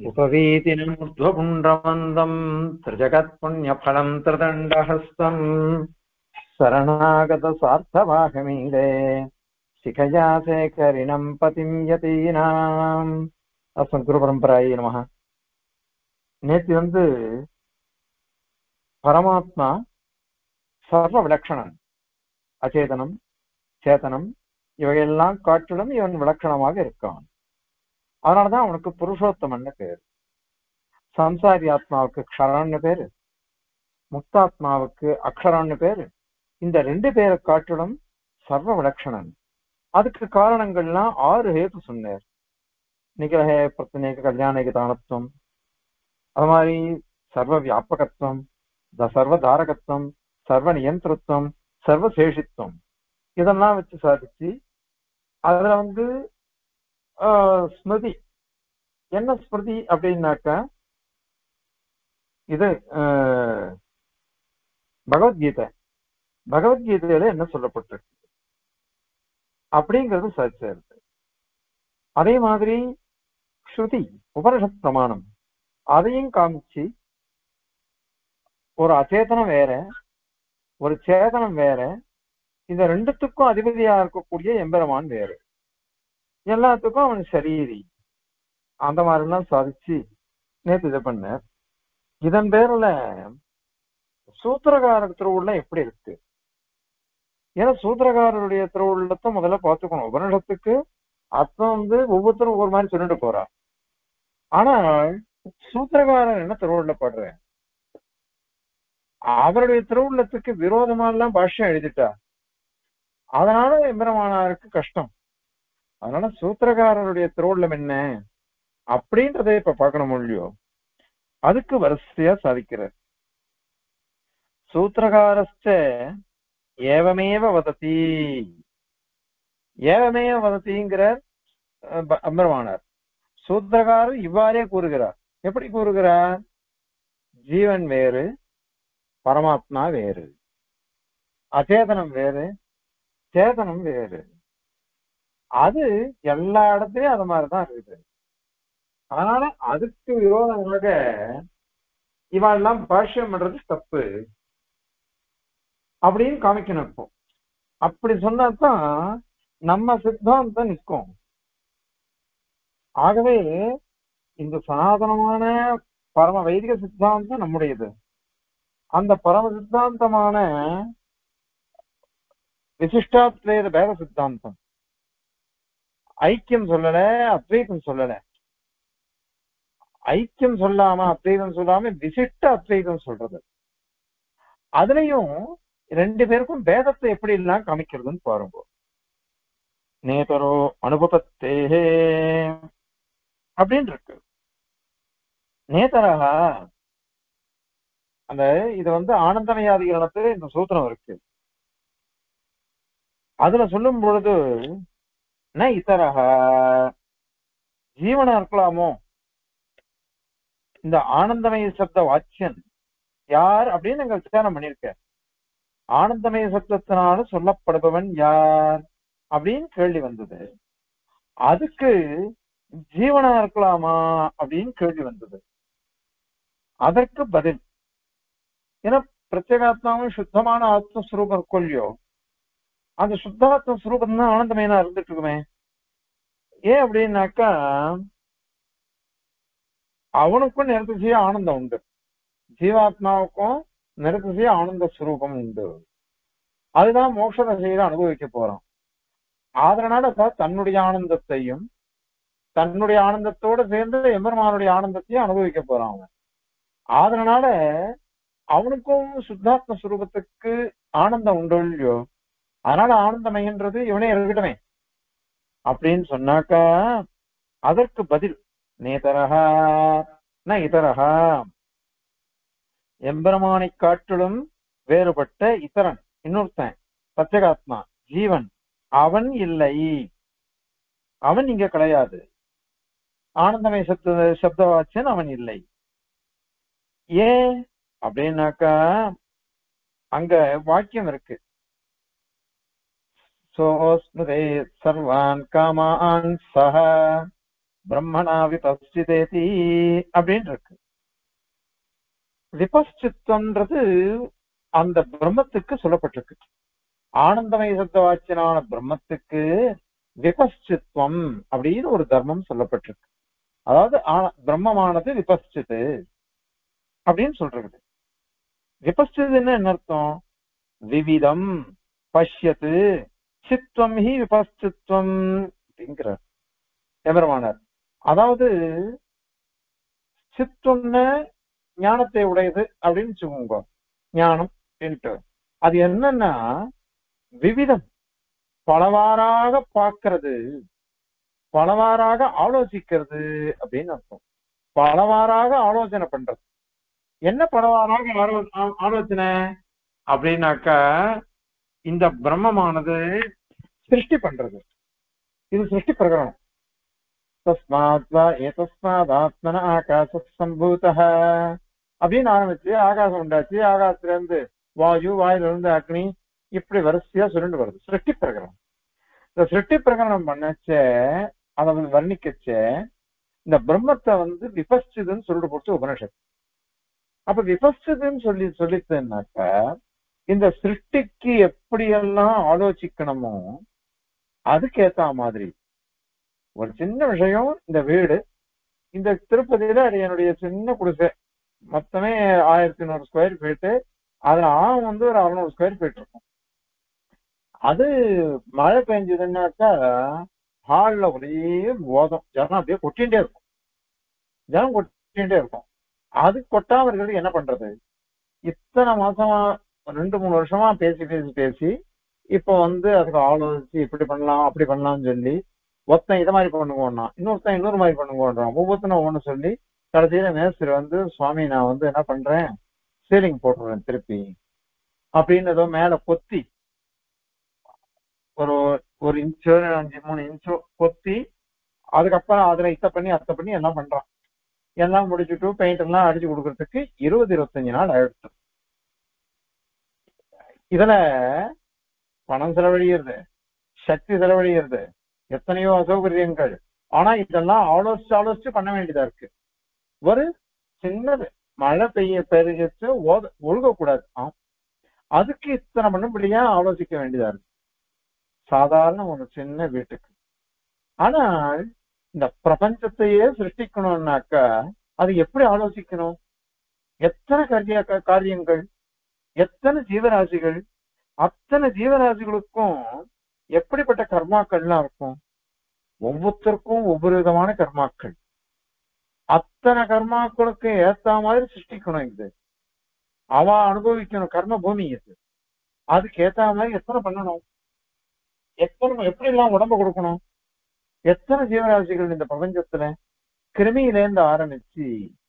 उपवीतिनमूर्ध्वपुण्ड्रमन्दम् त्रिजगत्पुण्यफलम् त्रिदण्डहस्तम् शरणागतसार्थवाहमीडे शिखया शेखरिणम् पतिम् यतीनाम् அஸ்மத் குரு பரம்பராயே நமக நேற்று வந்து பரமாத்மா சர்வ விலட்சணன் அச்சேதனம் சேதனம் இவையெல்லாம் காட்டிலும் இவன் விலட்சணமாக இருக்கான் அதனாலதான் அவனுக்கு புருஷோத்தமன்னு பேர் சம்சாரி ஆத்மாவுக்கு க்ஷரான்னு பேரு முக்தாத்மாவுக்கு அக்ஷரான்னு பேரு இந்த ரெண்டு பேரை காட்டிலும் சர்வ விலட்சணன் அதுக்கு காரணங்கள்லாம் ஆறு ஹேத்து சொன்னார் நிகிரக பிரச்சனைக்கு கல்யாணிக தானத்துவம் அது மாதிரி சர்வ வியாபகத்துவம் த சர்வ தாரகத்துவம் சர்வ நியந்திரத்துவம் சர்வ சேஷித்துவம் இதெல்லாம் வச்சு சாதிச்சு அதுல வந்து ஆஹ், ஸ்மிருதி என்ன ஸ்மிருதி அப்படின்னாக்கா இது ஆஹ், பகவத்கீதை பகவத்கீதையில என்ன சொல்லப்பட்டிருக்கு அப்படிங்கிறது சாதிச்சாரு அதே மாதிரி ஸ்ருதி உபனிஷத் பிரமாணம் அதையும் காமிச்சு ஒரு அச்சேதனம் வேற ஒரு சேதனம் வேற இந்த ரெண்டுத்துக்கும் அதிபதியா இருக்கக்கூடிய எம்பெருமான் வேறு எல்லாத்துக்கும் அவன் சரீரி அந்த மாதிரிலாம் சாதிச்சு நேத்து இது பண்ண இதன் பேர்ல சூத்திரகார திருவுள்ள எப்படி இருக்கு ஏன்னா சூத்திரகாரருடைய திருவுள்ளத்தை முதல்ல பார்த்துக்கணும் உபனிஷத்துக்கு அர்த்தம் வந்து ஒவ்வொருத்தரும் ஒவ்வொரு மாதிரி சொல்லிட்டு போறா ஆனால் சூத்திரகாரன் என்ன திருவுள்ள படுற அவருடைய திருவுள்ளத்துக்கு விரோதமா எல்லாம் பாஷ்யம் எழுதிட்டா அதனால எம்பெருமானாருக்கு கஷ்டம் அதனால சூத்திரகாரருடைய திருவுள்ளம் என்ன அப்படின்றத இப்ப பார்க்கணும் இல்லையோ அதுக்கு வரிசையா சாதிக்கிறார் சூத்திரகாரஸ்ட ஏவமேவ வததி ஏவமேவ வதத்திங்கிறார் அஹ், ப- எம்பெருமானார் சூத்திரகாரர் இவ்வாறே கூறுகிறார் எப்படி கூறுகிறார் ஜீவன் வேறு பரமாத்மா வேறு அச்சேதனம் வேறு சேதனம் வேறு அது எல்லா இடத்துலயும் அது மாதிரிதான் இருக்குது அதனால அதுக்கு விரோதமாக இவெல்லாம் பாஷ்யம் பண்றது தப்பு அப்படின்னு காமிக்கணும் இப்போ அப்படி சொன்னாதான் நம்ம சித்தாந்தம் நிற்கும் ஆகவே இந்த சனாதனமான பரம வைதிக சித்தாந்தம் நம்முடையது அந்த பரம சித்தாந்தமான விசிஷ்டாத்வேத பேத சித்தாந்தம் ஐக்கியம் சொல்லல அத்வைதம் சொல்லல ஐக்கியம் சொல்லாம அத்வைதம் சொல்லாம விசிஷ்ட அத்வைதம் சொல்றது அதுலயும் ரெண்டு பேருக்கும் பேதத்தை எப்படி எல்லாம் காமிக்கிறதுன்னு பாருங்க நேதரோ அனுபவத்தேஹே அப்படின்னு இருக்கு நேதரகா அந்த இது வந்து ஆனந்தமயாதிகரணத்துல இந்த சூத்திரம் இருக்கு அதுல சொல்லும் பொழுது ந இதரகா ஜீவனா இருக்கலாமோ இந்த ஆனந்தமய சப்த வாச்சியன் யார் அப்படின்னு நாங்க விசாரம் பண்ணிருக்க ஆனந்தமய சப்தத்தினால சொல்லப்படுபவன் யார் அப்படின்னு கேள்வி வந்தது அதுக்கு ஜீவனா இருக்கலாமா அப்படின்னு கேள்வி வந்தது அதற்கு பதில் ஏன்னா பிரத்யேகாத்மாவும் சுத்தமான ஆத்மஸ்வரூபம் இருக்கும் இல்லையோ அந்த சுத்தாத்ம ஸ்வரூபம் தான் ஆனந்தமயனா இருந்துட்டு இருக்குமே ஏன் அப்படின்னாக்கா அவனுக்கும் நிறத்திசைய ஆனந்தம் உண்டு ஜீவாத்மாவுக்கும் நிறத்திசைய ஆனந்த ஸ்வரூபம் உண்டு அதுதான் மோட்ச தசையில அனுபவிக்க போறான் அதனால தான் தன்னுடைய ஆனந்தத்தையும் தன்னுடைய ஆனந்தத்தோட சேர்ந்து எம்பெருமானுடைய ஆனந்தத்தையும் அனுபவிக்க போறான் அவன் அதனால அவனுக்கும் சுத்தாத்ம ஸ்வரூபத்துக்கு ஆனந்தம் உண்டு இல்லையோ அதனால ஆனந்தமயன்றது இவனே இருக்கட்டுமே அப்படின்னு சொன்னாக்கா அதற்கு பதில் நேதரகா ந இதரகா எம்பெருமானை காட்டிலும் வேறுபட்ட இதரன் இன்னொருத்தன் பிரத்யேகாத்மா ஜீவன் அவன் இல்லை அவன் இங்க கிடையாது ஆனந்தமய சப்த சப்தவாச்சன் அவன் இல்லை ஏன் அப்படின்னாக்கா அங்க வாக்கியம் இருக்கு सोऽस्मृते सर्वान् कामान् सः பிரம்மணா விபஸ்சிதேதி அப்படின்னு இருக்கு விபஸ்சித்வம்ன்றது அந்த பிரம்மத்துக்கு சொல்லப்பட்டிருக்கு ஆனந்தமய சப்தவாச்சியனான பிரம்மத்துக்கு விபஸ்சித்வம் அப்படின்னு ஒரு தர்மம் சொல்லப்பட்டிருக்கு அதாவது ஆன- பிரம்மமானது விபஸ்சித்து அப்படின்னு சொல்றது விபஸ்சித்துன்னு என்ன அர்த்தம் விவிதம் பஷ்யத்து சித்வம் ஹி விபஸ்சித்வம் அப்படிங்கிறார் எபெருமானார் அதாவது சித்வம்னு ஞானத்தை உடையது அப்படின்னு வச்சுக்கோங்க ஞானம் அப்படின்ட்டு அது என்னன்னா விவிதம் பலவாறாக பார்க்கிறது பலவாறாக ஆலோசிக்கிறது அப்படின்னு அர்த்தம் பலவாறாக ஆலோசனை பண்றது என்ன பலவாறாக ஆலோ- ஆ- ஆலோசனை அப்படின்னாக்கா இந்த பிரம்மமானது சிருஷ்டி பண்றது இது சிருஷ்டி பிரகரணம் தஸ்மாத் வா ஏதஸ்மாத் ஆத்மன ஆகாச சம்பூதः அப்படின்னு ஆரம்பிச்சு ஆகாசம் உண்டாச்சு ஆகாசத்துல இருந்து வாயு வாயுல இருந்து அக்னி இப்படி வரிசையா சுருண்டு வருது சிருஷ்டி பிரகரணம் இந்த சிருஷ்டி பிரகரணம் பண்ணச்ச அதை வந்து வர்ணிக்கச்ச இந்த பிரம்மத்தை வந்து விபஸ்சிதுன்னு சொல்லிட்டு போச்சு உபனிஷத் அப்ப விபஸ்சிதுன்னு சொல்லி சொல்லித்தேன்னாக்கா இந்த சிருஷ்டிக்கு எப்படியெல்லாம் ஆலோசிக்கணுமோ அதுக்கேத்த மாதிரி ஒரு சின்ன விஷயம் இந்த வீடு இந்த திருப்பதியில அது என்னுடைய சின்ன குடிசை மொத்தமே ஆயிரத்தி நூறு ஸ்கொயர் ஃபீட்டு அதுல ஆழம் வந்து ஒரு அறுநூறு ஸ்கொயர் ஃபீட் இருக்கும் அது மழை பெஞ்சதுன்னாக்கா ஹால்ல ஒரே ஓதம் ஜனம் அப்படியே கொட்டிகிட்டே இருக்கும் ஜனம் கொட்டிகிட்டே இருக்கும் அது கொட்டாம இருக்கிறது என்ன பண்றது இத்தனை மாசமா ரெண்டு மூணு வருஷமா பேசி பேசி பேசி இப்போ வந்து அதுக்கு ஆலோசிச்சு இப்படி பண்ணலாம் அப்படி பண்ணலாம்னு சொல்லி ஒருத்தன் இதை மாதிரி பண்ணுங்கோன்னா இன்னொருத்தன் இன்னொரு மாதிரி பண்ணுங்கன்றான் ஒவ்வொருத்தனும் ஒவ்வொன்று சொல்லி கடைசியில மேஸ்திரி வந்து சுவாமி நான் வந்து என்ன பண்றேன் சீலிங் போட்டுறேன் திருப்பி அப்படின்னு ஏதோ மேல கொத்தி ஒரு ஒரு இன்ச்சோ அஞ்சு மூணு இன்ச்சோ கொத்தி அதுக்கப்புறம் அதுல இத்த பண்ணி அத்தை பண்ணி எல்லாம் பண்றான் எல்லாம் முடிச்சுட்டு பெயிண்ட் எல்லாம் அடிச்சு கொடுக்கறதுக்கு இருபது இருபத்தஞ்சு நாள் ஆயிடுச்சு இதுல பணம் செலவழிகிறது சக்தி செலவழிகிறது எத்தனையோ அசௌகரியங்கள் ஆனா இதெல்லாம் ஆலோசிச்சு ஆலோசிச்சு பண்ண வேண்டியதா இருக்கு ஒரு சின்னது மழை பெய்ய பெருகிச்சு ஓத ஒழுகக்கூடாது ஆ. அதுக்கு இத்தனை பண்ணும்படியா ஆலோசிக்க வேண்டியதா இருக்கு சாதாரண ஒரு சின்ன வீட்டுக்கு ஆனால் இந்த பிரபஞ்சத்தையே சிருஷ்டிக்கணும்னாக்கா அது எப்படி ஆலோசிக்கணும் எத்தனை காரிய காரியங்கள் எத்தனை ஜீவராசிகள் அத்தனை ஜீவராசிகளுக்கும் எப்படிப்பட்ட கர்மாக்கள்லாம் இருக்கும் ஒவ்வொருத்தருக்கும் ஒவ்வொரு விதமான கர்மாக்கள் அத்தனை கர்மாக்களுக்கு ஏத்த மாதிரி சிருஷ்டிக்கணும் இது அவ அனுபவிக்கணும் கர்ம பூமி இது அதுக்கு ஏத்த மாதிரி எத்தனை பண்ணணும் எத்தனை எப்படி எல்லாம் உடம்ப கொடுக்கணும் எத்தனை ஜீவராசிகள் இந்த பிரபஞ்சத்துல கிருமியிலேருந்து ஆரம்பிச்சு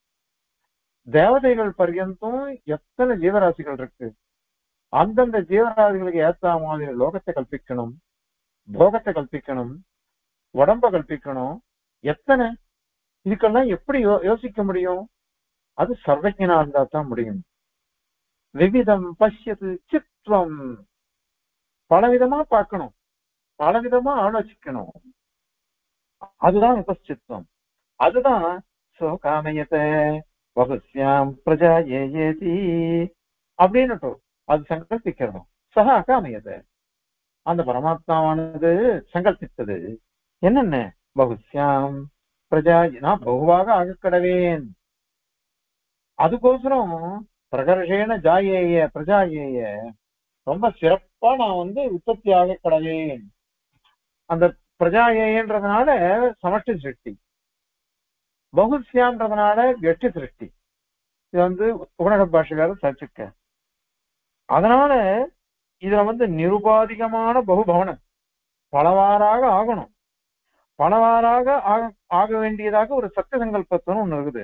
தேவதைகள் பர்யந்தம் எத்தனை ஜீவராசிகள் இருக்கு அந்தந்த ஜீவராசிகளுக்கு ஏத்த மாதிரி லோகத்தை கல்பிக்கணும் போகத்தை கல்பிக்கணும் உடம்ப கல்பிக்கணும் எத்தனை இதுக்கெல்லாம் எப்படி யோ- யோசிக்க முடியும் அது சர்வஜனா இருந்தா தான் முடியும் விவிதம் பஷ்யது சித்வம் பலவிதமா பார்க்கணும் பலவிதமா ஆலோசிக்கணும் அதுதான் விபச்சித்வம் அதுதான் சோகாமயத்தை வகுஸ்யாம் பிரஜா ஏதி அப்படின்னு அது சங்கல்பிக்கிறதும் சக அகாமயத்தை அந்த பரமாத்மாவானது சங்கல்பித்தது என்னென்ன பகுஸ்யாம் பிரஜா நான் பகுவாக ஆகக்கடவேன் அதுக்கோசரம் பிரகர்ஷேன ஜாயேய பிரஜாயேய ரொம்ப சிறப்பா நான் வந்து உற்பத்தி ஆக கடவேன் அந்த பிரஜாயேன்றதுனால சமஷ்டி சிருஷ்டி பகுஸ்யான்றதுனால வெட்டி சிருஷ்டி இது வந்து உபநட பாஷைக்காரர் சர்ச்சிக்க அதனால இதுல வந்து நிருபாதிகமான பகுபவனம் பலவாறாக ஆகணும் பலவாறாக ஆக ஆக வேண்டியதாக ஒரு சத்திய சங்கல்பத்துன்னு ஒண்ணு இருக்குது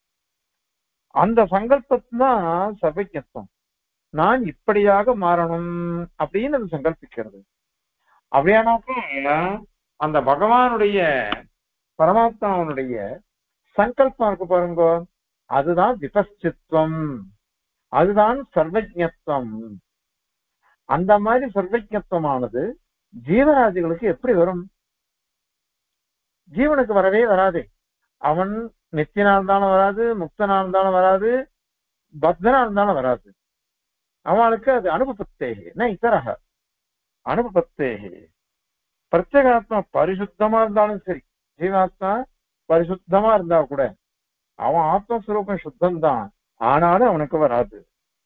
அந்த சங்கல்பத்து தான் சர்வஜத்துவம் நான் இப்படியாக மாறணும் அப்படின்னு அது சங்கல்பிக்கிறது அப்படியானாக்கா அந்த பகவானுடைய பரமாத்மாவனுடைய சங்கல்பம் இருக்கு பாருங்க அதுதான் விபஸ்சித்வம் அதுதான் சர்வஜத்துவம் அந்த மாதிரி சர்வஜத்துவமானது ஜீவராசிகளுக்கு எப்படி வரும் ஜீவனுக்கு வரவே வராதே அவன் நித்தியனா இருந்தாலும் வராது முக்தனா இருந்தாலும் வராது பக்தனா இருந்தாலும் வராது அவளுக்கு அது அனுபவத்தேகே ந இத்தரக அனுபவத்தேகே பிரத்யேகாத்மா பரிசுத்தமா இருந்தாலும் சரி ஜீவாத்மா பரிசுத்தமா இருந்தா கூட அவன் ஆத்மஸ்வரூபம் சுத்தம் தான் ஆனாலும் அவனுக்கு வராது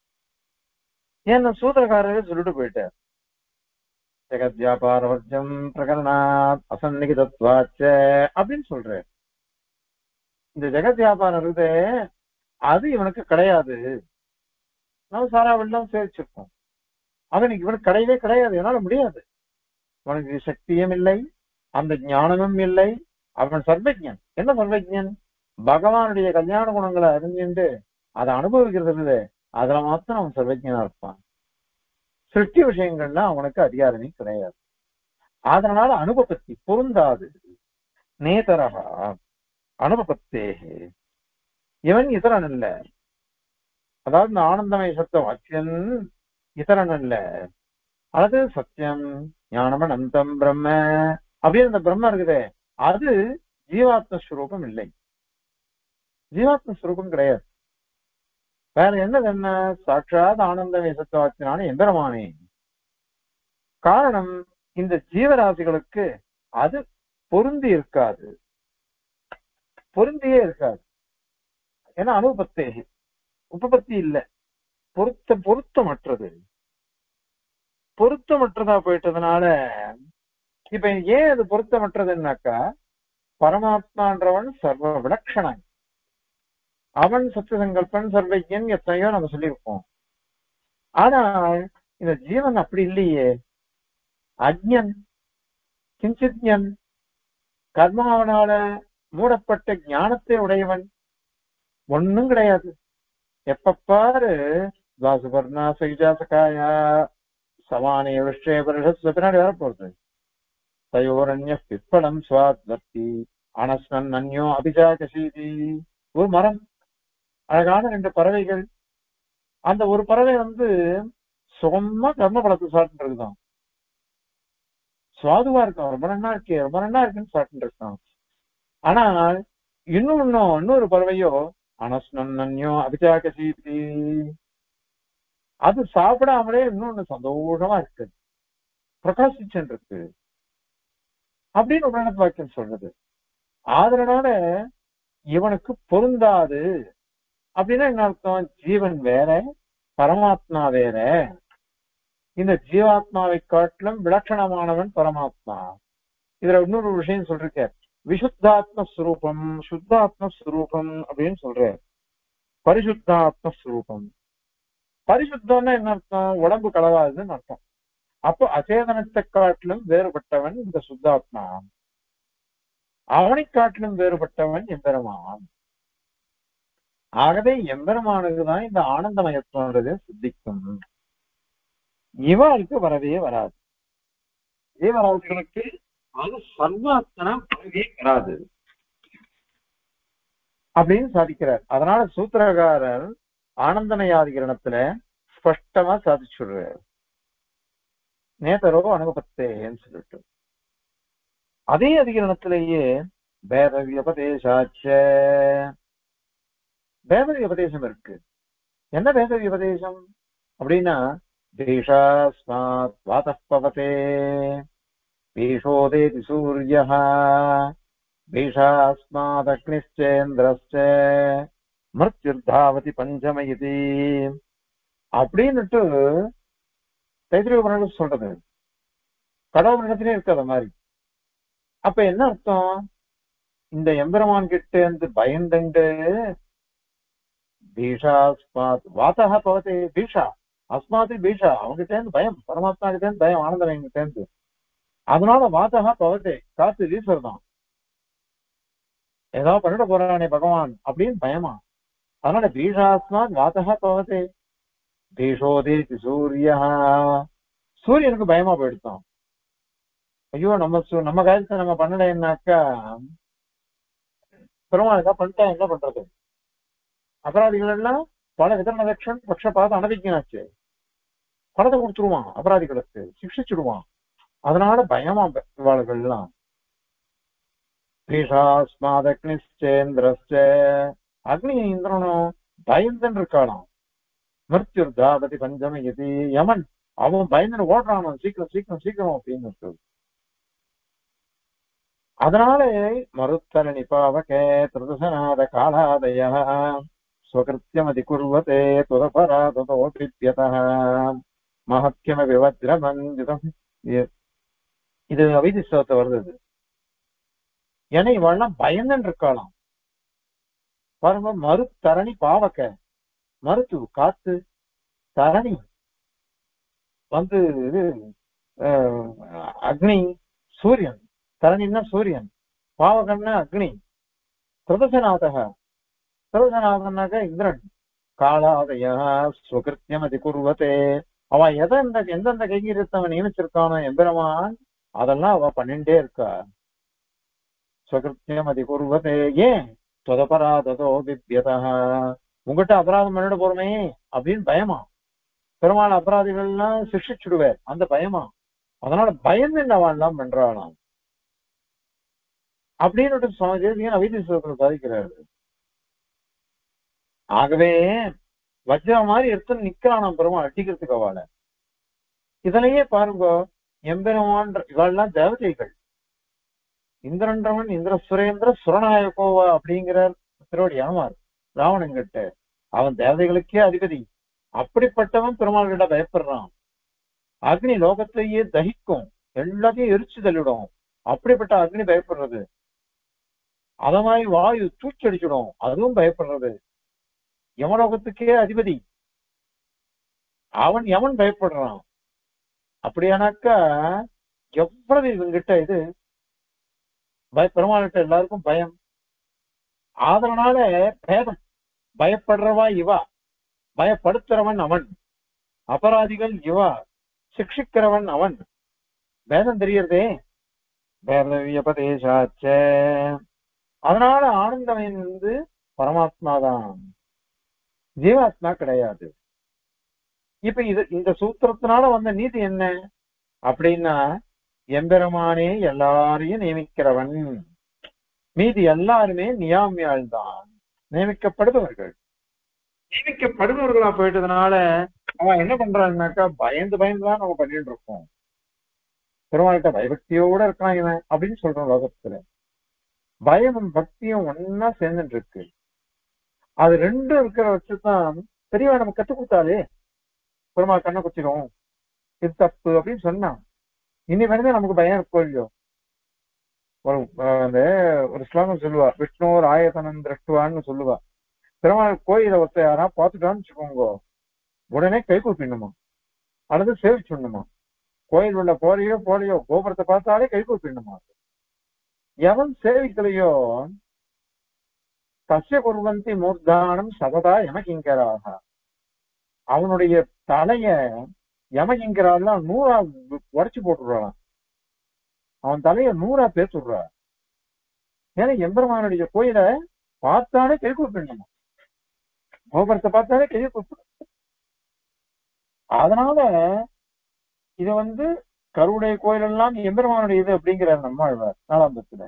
ஏன்னா சூத்திரக்காரரே சொல்லிட்டு போயிட்டார் ஜெகத் வியாபார வர்ஜம் பிரகரணாத் அசன்னிகிதத்வாச்ச அப்படின்னு சொல்றாரு இந்த ஜெகத் வியாபாரம் இருக்குதே அது இவனுக்கு கிடையாது நம்ம சாரா வெள்ளம் சேவிச்சிருக்கோம் அவனுக்கு இவனுக்கு கிடையவே கிடையாது என்னால முடியாது அவனுக்கு சக்தியும் இல்லை அந்த ஞானமும் இல்லை அவன் சர்வஜன் என்ன சர்வஜன் பகவானுடைய கல்யாண குணங்களை அறிஞ்சுட்டு அதை அனுபவிக்கிறது இல்லை அதுல மாத்திரம் அவன் சர்வஜனா இருப்பான் சிருஷ்டி விஷயங்கள்ல அவனுக்கு அதிகாரமே கிடையாது அதனால அனுபவத்தி பொருந்தாது நேதரகா அனுபவத்தேகே இவன் இதரன் அல்ல அதாவது இந்த ஆனந்தமய சத்த வாக்கியன் இதரன் அல்ல அது சத்தியம் ஞானம் அனந்தம் பிரம்ம அப்படின்னு இந்த பிரம்ம இருக்குதே அது ஜீவாத்ம ஸ்வரூபம் இல்லை ஜீவாத்ம ஸ்வரூபம் கிடையாது வேற என்னது என்ன சாட்சாத் ஆனந்தமே சத்துவாக்கினான எந்திரமானே காரணம் இந்த ஜீவராசிகளுக்கு அது பொருந்தி இருக்காது பொருந்தியே இருக்காது ஏன்னா அனுபத்தே உபபத்தி இல்ல பொருத்த பொருத்தமற்றது பொருத்தமற்றதா போயிட்டதுனால இப்ப ஏன் அது பொருத்தமற்றதுன்னாக்கா பரமாத்மான்றவன் சர்வ விலட்சணன் அவன் சத்தியசங்கல்பன் சர்வஜன் எத்தனையோ நம்ம சொல்லியிருப்போம் ஆனால் இந்த ஜீவன் அப்படி இல்லையே அஜ்ஞன் கிஞ்சித்ஞன் கர்மாவனால மூடப்பட்ட ஞானத்தை உடையவன் ஒண்ணும் கிடையாது எப்ப பாரு துவாசுபர்ணா சகிஜாசகாயா சமானே விஷய வருஷத்துல பின்னாடி வரப்போறது தயோரண்ய பிற்பலம் சுவாத்வர்த்தி அனஸ்னன் அந்யோ அபிஜாகசீதி ஒரு மரம் அழகான ரெண்டு பறவைகள் அந்த ஒரு பறவை வந்து சுகமா கர்ம பழத்தை சாப்பிட்டு இருக்குதான் சுவாதுவா இருக்கும் ரொம்ப நன்னா இருக்கு ரொம்ப நன்னா இருக்குன்னு சாப்பிட்டு இருக்கான் ஆனால் இன்னும் இன்னும் இன்னொரு பறவையோ அனஸ்னன்யோ அபிஜாகசீதி அது சாப்பிடாமலே இன்னொன்னு சந்தோஷமா இருக்கு பிரகாசிச்சுன்னு இருக்கு அப்படின்னு உடனே வாக்கியம் சொல்றது அதனால இவனுக்கு பொருந்தாது அப்படின்னா என்ன அர்த்தம் ஜீவன் வேற பரமாத்மா வேற இந்த ஜீவாத்மாவை காட்டிலும் விலட்சணமானவன் பரமாத்மா இதுல இன்னொரு விஷயம் சொல்லிருக்க விசுத்தாத்ம ஸ்வரூபம் சுத்தாத்ம ஸ்வரூபம் அப்படின்னு சொல்ற பரிசுத்தாத்ம ஸ்வரூபம் பரிசுத்தம்னா என்ன அர்த்தம் உடம்பு கலவாதுன்னு அர்த்தம் அப்போ அச்சேதனத்தை காட்டிலும் வேறுபட்டவன் இந்த சுத்தாத்மா அவனை காட்டிலும் வேறுபட்டவன் எம்பெருமான் ஆகவே எம்பெருமானுக்குதான் இந்த ஆனந்தமயத்துவன்றது சித்திக்கும் இவளுக்கு வரவே வராது ஜீவராசிகளுக்கு அது சர்வாத்தனா வரவே வராது அப்படின்னு சாதிக்கிறார் அதனால சூத்திரகாரர் ஆனந்தமயாதிகரணத்துல ஸ்பஷ்டமா சாதிச்சுடுறார் நேதரோ அனுபத்தேன்னு சொல்லிட்டு அதே அதிகரணத்திலேயே வேத வியபதேசாச்ச வேத வியபதேசம் இருக்கு என்ன வேத வியபதேசம் அப்படின்னா தேஷாஸ்மாத் வாதः பவதே பீஷோதேதி சூரியः பீஷாஸ்மாதக்னிச்சேந்திரஸ்ச மிருத்யுர்தாவதி பஞ்சம இது அப்படின்னுட்டு தைத்திரிய உபநிடத்து சொல்றது கடவுள் இடத்துலயே இருக்கு அது மாதிரி அப்ப என்ன அர்த்தம் இந்த எம்பெருமான் கிட்ட இருந்து பயந்துண்டு பீஷாஸ்மாத் வாத்தக பவதே பீஷா அஸ்மாத்து பீஷா அவங்ககிட்ட இருந்து பயம் பரமாத்மா கிட்ட இருந்து பயம் ஆனந்தம் கிட்ட இருந்து அதனால வாத்தகா பவதே காத்து வீசுறதான் ஏதாவது பண்ணிட போறானே பகவான் அப்படின்னு பயமா அதனால பீஷாஸ்மாத் வாத்தகா பவதே பீஷோதே சூரியா சூரியனுக்கு பயமா போயிடுத்தான் ஐயோ நம்ம சு- நம்ம காரியத்தை நம்ம பண்ணலைன்னாக்கா பெருமாளுக்கா பண்ணிட்டா என்ன பண்றது அபராதிகள் எல்லாம் பல விதரண லட்சம் பட்சபாத அனதிக்கனாச்சு பணத்தை கொடுத்துருவான் அபராதிகளுக்கு சிக்ஷிச்சுடுவான் அதனால பயமா இவாளுகள் எல்லாம் பீஷாஸ்மாதக்னிச்சேந்திரஸ்ச அக்னி இந்திரனும் பயந்துன்னு இருக்காளாம் மிருத்யுர் தாபதி பஞ்சம இது யமன் அவன் பயந்துன்னு ஓடுறான் சீக்கிரம் சீக்கிரம் சீக்கிரம் அப்படின்னு இருக்குது அதனால மருத்தர நிபாவகே திருதசநாத காலாதய ஸ்வகிருத்தியமதி குர்வதே துதபரா துதோபித்யத மகத்தியமபி வஜ்ரமஞ்சிதம் இது அவைதி ஸ்லோகத்தை வருது இது. ஏன்னா இவெல்லாம் பயந்துன்னு இருக்காளாம் பாருங்க மறுத்தரணி பாவக்க மருத்து காத்து தரணி வந்து இது அஹ், அக்னி சூரியன் தரணின்னா சூரியன் பாவகன்னா அக்னி திருதசநாதக திருதசநாதனாக இந்திரன் காலாதய சுகிருத்தியம் அது குருவத்தே அவன் எதை இந்த எந்தெந்த கைகீரத்தை அவன் நியமிச்சிருக்கானோ எம்பெருமான் அதெல்லாம் அவ பண்ணிட்டே இருக்கா சுகிருத்தியம் அது குருவத்தே ஏன் தொதபராததோ வித்யதா உங்ககிட்ட அபராதம் பண்ணிட போறமே அப்படின்னு பயமா பெருமாள் அபராதிகள்லாம் சிக்ஷிச்சுடுவார் அந்த பயமா அதனால பயந்து அவன் எல்லாம் பண்றாளாம் அப்படின்னு சுவாமி தேசிகன் அவைதீஸ்வரத்தில் சாதிக்கிறாரு ஆகவே வஜ்ரம் மாதிரி எடுத்து நிக்கிறானாம் பெருமாள் அடிக்கிறதுக்கு அவளை இதுலயே பாருங்க எம்பெருமான் இவெல்லாம் தேவதைகள் இந்திரன்றவன் இந்திர சுரேந்திர சுரநாயகோவா அப்படிங்கிற திருவடி ஆமார் ராவணன் கிட்ட அவன் தேவதைகளுக்கே அதிபதி அப்படிப்பட்டவன் பெருமாள் கிட்ட பயப்படுறான் அக்னி லோகத்தையே தகிக்கும் எல்லாத்தையும் எரிச்சு தள்ளிடும் அப்படிப்பட்ட அக்னி பயப்படுறது அத மாதிரி வாயு தூச்சடிச்சிடும் அதுவும் பயப்படுறது யமலோகத்துக்கே அதிபதி அவன் யமன் பயப்படுறான் அப்படியானாக்கா எவ்வளவு இவங்கிட்ட இது பய பெருமாள்கிட்ட எல்லாருக்கும் பயம் அதனால பேதம் பயப்படுறவா இவா பயப்படுத்துறவன் அவன் அபராதிகள் இவா சிக்ஷிக்கிறவன் அவன் பேதம் தெரியறதே பேரவியபதேசாச்ச அதனால ஆனந்தவன் வந்து பரமாத்மா தான் ஜீவாத்மா கிடையாது இப்ப இது இந்த சூத்திரத்தினால வந்த நீதி என்ன அப்படின்னா எம்பெருமானே எல்லாரையும் நியமிக்கிறவன் மீதி எல்லாருமே நியாமியாள் தான் நியமிக்கப்படுபவர்கள் நியமிக்கப்படுபவர்களா போயிட்டதுனால அவன் என்ன பண்றான்னாக்கா பயந்து பயந்து தான் நம்ம பண்ணிட்டு இருக்கோம் பெருமாள்கிட்ட பயபக்தியோட இருக்கான் இவன் அப்படின்னு சொல்றோம் லோகத்துல பயமும் பக்தியும் ஒன்னா சேர்ந்துட்டு இருக்கு அது ரெண்டும் இருக்கிற வச்சுதான் பெரியவா நம்ம கத்து கொடுத்தாலே பெருமாள் கண்ணை குத்திடும் இது தப்பு அப்படின்னு சொன்னான் இனி வந்து நமக்கு பயம் இருக்கும் இல்லையோ ஒரு அஹ், அந்த ஒரு ஸ்லோகம் சொல்லுவா விஷ்ணுவர் ஆயத்தனம் திரஷ்டுவான்னு சொல்லுவா பெருமாள் கோயில ஒருத்தர் யாரா பார்த்துட்டான்னு வச்சுக்கோங்க உடனே கை கூப்பிடணுமா அல்லது சேவிச்சுடணுமா கோயில் உள்ள போலையோ போலையோ கோபுரத்தை பார்த்தாலே கை கூப்பிடணுமா எவன் சேவிக்கலையோ தஸ்ய குர்வந்தி மூர்தானம் சததா யமகிங்கராக அவனுடைய தலைய யமகிங்கராலாம் நூறா உடைச்சு போட்டுடுறான் அவன் தலைய நூறா பேசுடுறா ஏன்னா எம்பெருமானுடைய கோயில பார்த்தாலே கை கூப்பிடணுமா கோபுரத்தை பார்த்தாலே கை கூப்பிடும் அதனால இது வந்து கருவுடைய கோயில் எல்லாம் எம்பெருமானுடைய இது அப்படிங்கிறார் நம்மாழ்வார் நாலாம் பத்துல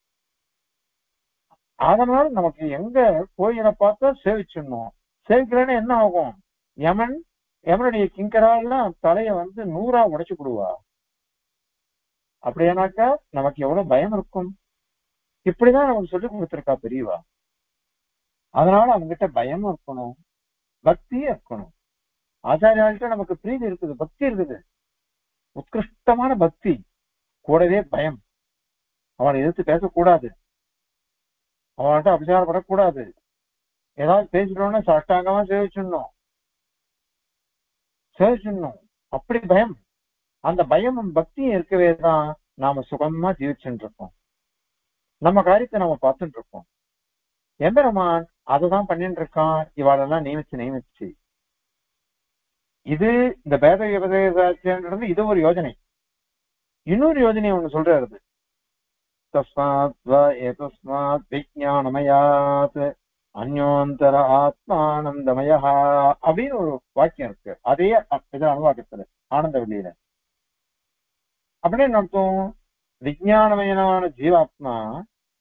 அதனால நமக்கு எங்க கோயிலை பார்த்தா சேவிச்சிடணும் சேவிக்கலன்னா என்ன ஆகும் யமன் யமனுடைய கிங்கராலாம் தலைய வந்து நூறா உடைச்சு கொடுவா அப்படியானாக்கா நமக்கு எவ்வளவு பயம் இருக்கும் இப்படிதான் நமக்கு சொல்லி கொடுத்திருக்கா பெரியவா அதனால அவங்ககிட்ட பயமும் இருக்கணும் பக்தியும் இருக்கணும் ஆச்சாரியாள்கிட்ட நமக்கு பிரீதி இருக்குது பக்தி இருக்குது உத்கிருஷ்டமான பக்தி கூடவே பயம் அவனை எதிர்த்து பேசக்கூடாது அவன்கிட்ட அபிச்சாரப்படக்கூடாது ஏதாவது பேசிட்டோம்னா சஷ்டாங்கமா சேவிச்சிடணும் சேவிச்சிடணும் அப்படி பயம் அந்த பயமும் பக்தியும் இருக்கவே தான் நாம சுகமா ஜீவிச்சுட்டு இருக்கோம் நம்ம காரியத்தை நம்ம பார்த்துட்டு இருக்கோம் எம்பெருமான் அதுதான் பண்ணிட்டு இருக்கான் இவாளெல்லாம் நியமிச்சு நியமிச்சு இது இந்த பேத விபதேசாட்சியன்றது இது ஒரு யோஜனை இன்னொரு யோஜனை ஒண்ணு சொல்றாரு தஸ்மாத் வ ஏதஸ்மாத் விஜானமயாத் அந்யோந்தர ஆத்மானந்தமயா அப்படின்னு ஒரு வாக்கியம் இருக்கு அதே அ- இது அனுவாக்கத்துல ஆனந்த வெளியில அப்படின்னு அர்த்தம் விஜயானமயனான ஜீவாத்மா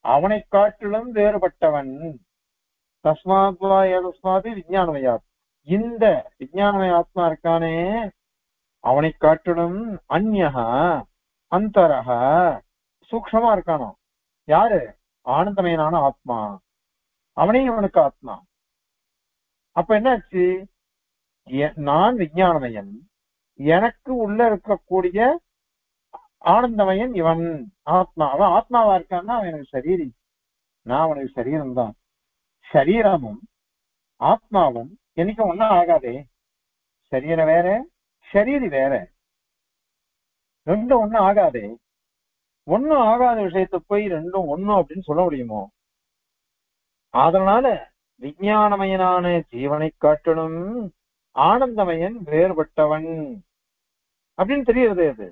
அவனை காட்டிலும் வேறுபட்டவன் தஸ்மாத் வா ஏதஸ்மாதி விஞ்ஞானமயா இந்த விஞ்ஞானமய ஆத்மா இருக்கானே அவனை காட்டிலும் அந்யகா அந்தரகா சூக்ஷமா இருக்கானோ யாரு ஆனந்தமயனான ஆத்மா அவனே அவனுக்கு ஆத்மா அப்ப என்னாச்சு எ- நான் விஞ்ஞானமயன் எனக்கு உள்ள இருக்கக்கூடிய ஆனந்தமயன் இவன் ஆத்மா அவன் ஆத்மாவா இருக்கான்னா அவன் எனக்கு சரீரி நான் அவனுக்கு சரீரம் தான் சரீரமும் ஆத்மாவும் என்னைக்கு ஒன்னும் ஆகாதே சரீரம் வேற சரீரி வேற ரெண்டும் ஒண்ணும் ஆகாதே ஒண்ணும் ஆகாத விஷயத்தை போய் ரெண்டும் ஒண்ணும் அப்படின்னு சொல்ல முடியுமோ அதனால விஞ்ஞானமயனான ஜீவனை காட்டிலும் ஆனந்தமயன் வேறுபட்டவன் அப்படின்னு தெரியுது அது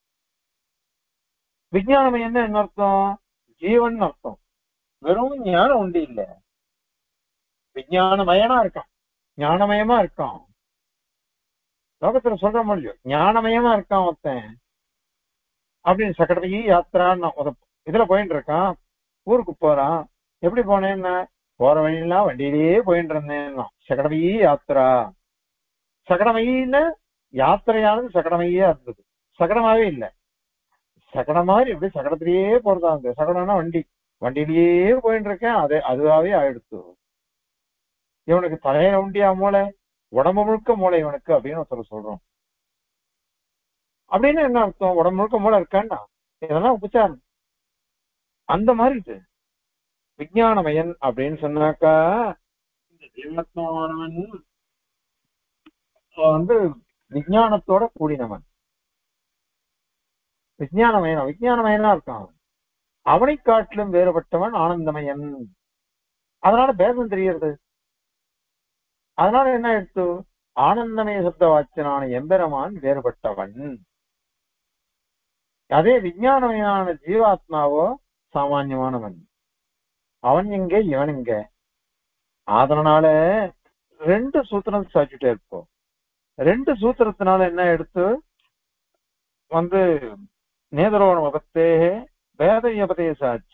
விஞ்ஞானமயன் என்ன அர்த்தம் ஜீவன் அர்த்தம் வெறும் ஞானம் உண்டு இல்ல விஞ்ஞானமயனா இருக்கான் ஞானமயமா இருக்கான் லோகத்துல சொல்ற முடியும் ஞானமயமா இருக்கான் ஒருத்தன் அப்படின்னு சக்கரவர்த்தி யாத்திரான்னு ஒரு இதுல போயிட்டு இருக்கான் ஊருக்கு போறான் எப்படி போனேன்னா போற வழியெல்லாம் வண்டியிலேயே போயிட்டு இருந்தேன் சக்கரவர்த்தி யாத்திரா சகடமையில யாத்திரையானது சகடமையா இருந்தது சகடமாவே இல்ல சகடம் மாதிரி எப்படி சகடத்திலேயே போறதா இருந்தது சகடம்னா வண்டி வண்டியிலேயே போயிட்டு இருக்கேன் அது அதுவாவே ஆயிடுத்து இவனுக்கு தலையில உண்டியா மூளை உடம்பு முழுக்க மூளை இவனுக்கு அப்படின்னு ஒருத்தர் சொல்றோம் அப்படின்னு என்ன அர்த்தம் உடம்பு முழுக்க மூளை இருக்கான்னா இதெல்லாம் உபச்சாரம் அந்த மாதிரி இது விஞ்ஞானமயன் அப்படின்னு சொன்னாக்கா இந்த ஜீவத்மானவன் வந்து விஞ்ஞானத்தோட கூடினவன் விஞ்ஞானமயன் விஞ்ஞானமயனா இருக்கான் அவனை காட்டிலும் வேறுபட்டவன் ஆனந்தமயன் அதனால பேதம் தெரியறது அதனால என்ன எடுத்து ஆனந்தமய சப்த வாச்சனான எம்பெருமான் வேறுபட்டவன் அதே விஞ்ஞானமயனான ஜீவாத்மாவோ சாமான்யமானவன் அவன் எங்க இவன் எங்க அதனால ரெண்டு சூத்திரம் சாச்சிட்டே இருப்போம் ரெண்டு சூத்திரத்தினால என்ன எடுத்து வந்து நேதரோண உபத்தே வேத உபதேசாச்ச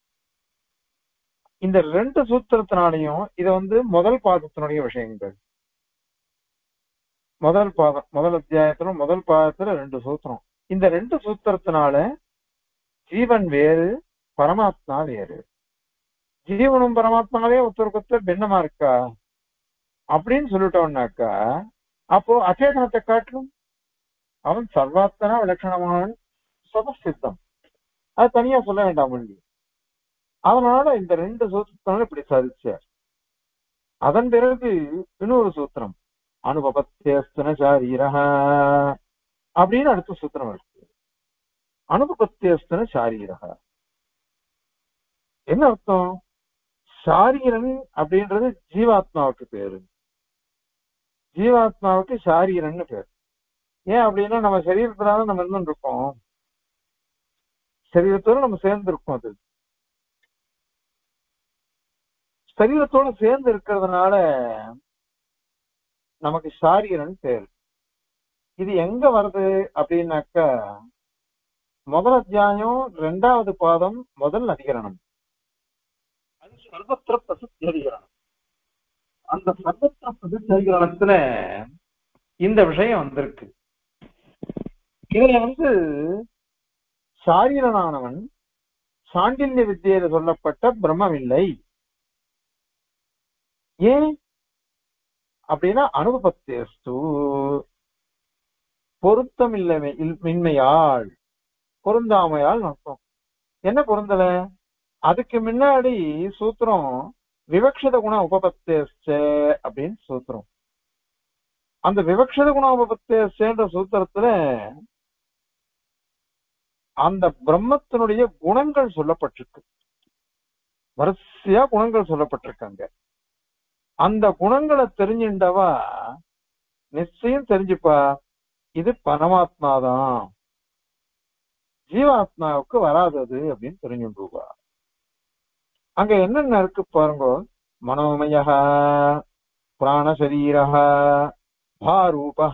இந்த ரெண்டு சூத்திரத்தினாலையும் இது வந்து முதல் பாதத்தினுடைய விஷயங்கள் முதல் பாதம் முதல் அத்தியாயத்துல முதல் பாதத்துல ரெண்டு சூத்திரம் இந்த ரெண்டு சூத்திரத்தினால ஜீவன் வேறு பரமாத்மா வேறு ஜீவனும் பரமாத்மாவே ஒருத்தருக்கு ஒருத்தர் பின்னமா இருக்கா அப்படின்னு சொல்லிட்டோம்னாக்கா அப்போ அச்சேதனத்தை காட்டிலும் அவன் சர்வாத்தனா விலட்சணமானவன் சுதசித்தம் அது தனியா சொல்ல வேண்டாம் மொழி அதனால இந்த ரெண்டு சூத்திரத்தினால இப்படி சாதிச்சார் அதன் பிறகு இன்னொரு சூத்திரம் அனுபபத்தியஸ்தன சாரீரக அப்படின்னு அடுத்த சூத்திரம் இருக்கு அனுபபத்தியஸ்தன சாரீரக என்ன அர்த்தம் சாரீரன் அப்படின்றது ஜீவாத்மாவுக்கு பேரு ஜீவாத்மாவுக்கு சாரீரன்னு பேர் ஏன் அப்படின்னா நம்ம சரீரத்தினால நம்ம இருந்துட்டு இருக்கோம் சரீரத்தோட நம்ம சேர்ந்து இருக்கோம் அது சரீரத்தோட சேர்ந்து இருக்கிறதுனால நமக்கு சாரீரன் பேர் இது எங்க வருது அப்படின்னாக்கா முதல் அத்தியாயம் ரெண்டாவது பாதம் முதல் அதிகரணம் அது சர்வத்திர பிரசித்தி அதிகரணம் அந்த சர்வத்திர பிரசித்தி அதிகரணத்துல இந்த விஷயம் வந்திருக்கு இதுல வந்து சாரீரனானவன் சாண்டில்ய வித்தியில சொல்லப்பட்ட பிரம்மம் இல்லை ஏன் அப்படின்னா அனுபவத்தேஸ்து பொருத்தம் இல்லை மின்மையால் பொருந்தாமையால் அர்த்தம் என்ன பொருந்தல அதுக்கு முன்னாடி சூத்திரம் விவக்ஷத குண உபபத்தேஸ்ட அப்படின்னு சூத்திரம் அந்த விவக்ஷத குண உபபத்தேஸ்டன்ற சூத்திரத்துல அந்த பிரம்மத்தினுடைய குணங்கள் சொல்லப்பட்டிருக்கு வரிசையா குணங்கள் சொல்லப்பட்டிருக்காங்க அந்த குணங்களை தெரிஞ்சுண்டவா நிச்சயம் தெரிஞ்சுப்பா இது பரமாத்மாதான் ஜீவாத்மாவுக்கு வராதது அப்படின்னு தெரிஞ்சுடுவா அங்க என்னென்ன இருக்கு பாருங்க மனோமய பிராணசரீர பாரூப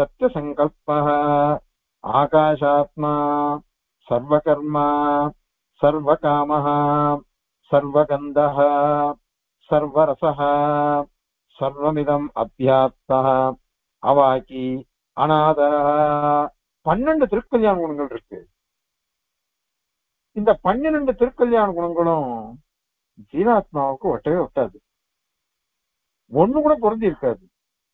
சத்தியசங்கல்ப ஆகாஷாத்மா சர்வகர்மா சர்வகாமः சர்வகந்தः சர்வரசः சர்வமிதம் அத்தியாப்தः அவாக்கி அநாதரः பன்னெண்டு திருக்கல்யாண குணங்கள் இருக்கு இந்த பன்னிரண்டு திருக்கல்யாண குணங்களும் ஜீவாத்மாவுக்கு ஒட்டவே ஒட்டாது ஒண்ணு கூட பொருந்தி இருக்காது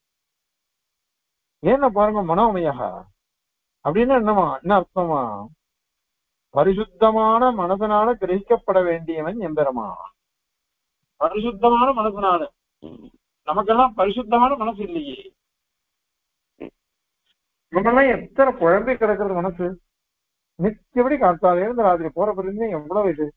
ஏன்னா பாருங்க மனோமயா அப்படின்னா என்னமா என்ன அர்த்தமா பரிசுத்தமான மனதனால கிரகிக்கப்பட வேண்டியவன் எம்பெருமா பரிசுத்தமான மனதனால நமக்கெல்லாம் பரிசுத்தமான மனசு இல்லையே நம்மெல்லாம் எத்தனை குழம்பி கிடக்கிறது மனசு நிச்சயப்படி காத்தால இருந்து ராத்திரி போற பிறகு எவ்வளவு இது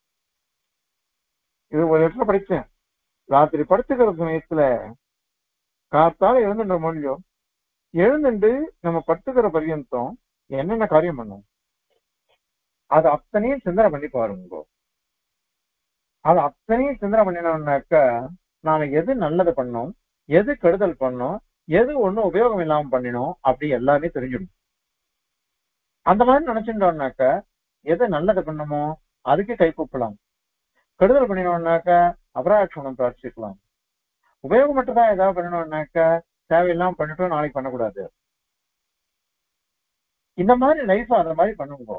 இது ஒரு இடத்துல படிச்சேன் ராத்திரி படுத்துக்கிற சமயத்துல காத்தால எழுந்துட்ட மொழியோ எழுந்துட்டு நம்ம படுத்துக்கிற பர்யந்தம் என்னென்ன காரியம் பண்ணும் அது அத்தனையும் சிந்தனை பண்ணி பாருங்க அது அத்தனையும் சிந்தனை பண்ணினோம்னாக்க நாம எது நல்லது பண்ணோம் எது கெடுதல் பண்ணோம் எது ஒண்ணும் உபயோகம் இல்லாம பண்ணினோம் அப்படி எல்லாமே தெரிஞ்சிடும் அந்த மாதிரி நினைச்சுட்டோம்னாக்க எது நல்லது பண்ணமோ அதுக்கு கை கூப்பலாம் கெடுதல் பண்ணினோம்னாக்க அபராட்சணம் பிரார்த்திக்கலாம் உபயோகமற்றதா ஏதாவது பண்ணணும்னாக்க தேவையில்லாம பண்ணிட்டோம் நாளைக்கு பண்ணக்கூடாது இந்த மாதிரி லைஃப் அந்த மாதிரி பண்ணுங்க